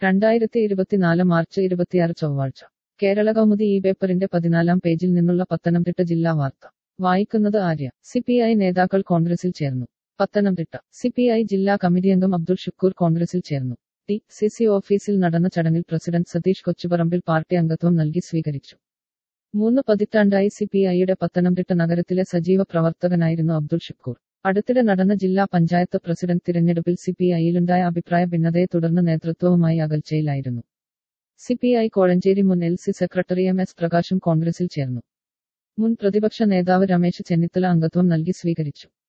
രണ്ടായിരത്തി ഇരുപത്തിനാല് മാർച്ച് ഇരുപത്തിയാറ് ചൊവ്വാഴ്ച കേരള കൗമുദി ഈ പേപ്പറിന്റെ പതിനാലാം പേജിൽ നിന്നുള്ള പത്തനംതിട്ട ജില്ലാ വാർത്ത വായിക്കുന്നത് ആര്യ സി പി ഐ നേതാക്കൾ കോൺഗ്രസിൽ ചേർന്നു പത്തനംതിട്ട സി പി ഐ ജില്ലാ കമ്മിറ്റി അംഗം അബ്ദുൾ ഷുക്കൂർ കോൺഗ്രസിൽ ചേർന്നു ടി സി സി ഓഫീസിൽ നടന്ന ചടങ്ങിൽ പ്രസിഡന്റ് സതീഷ് കൊച്ചുപറമ്പിൽ പാർട്ടി അംഗത്വം നൽകി സ്വീകരിച്ചു മൂന്ന് പതിറ്റാണ്ടായി സി പി ഐയുടെ പത്തനംതിട്ട നഗരത്തിലെ സജീവ പ്രവർത്തകനായിരുന്നു അബ്ദുൾ ഷുക്കൂർ അടുത്തിടെ നടന്ന ജില്ലാ പഞ്ചായത്ത് പ്രസിഡന്റ് തിരഞ്ഞെടുപ്പിൽ സി പി ഐയിലുണ്ടായ അഭിപ്രായ ഭിന്നതയെ തുടർന്ന് നേതൃത്വവുമായി അകൽച്ചയിലായിരുന്നു സി പി ഐ കോഴഞ്ചേരി മുൻ L C secretary M S പ്രകാശും കോൺഗ്രസിൽ ചേർന്നു മുൻ പ്രതിപക്ഷ നേതാവ് രമേശ് ചെന്നിത്തല അംഗത്വം നൽകി സ്വീകരിച്ചു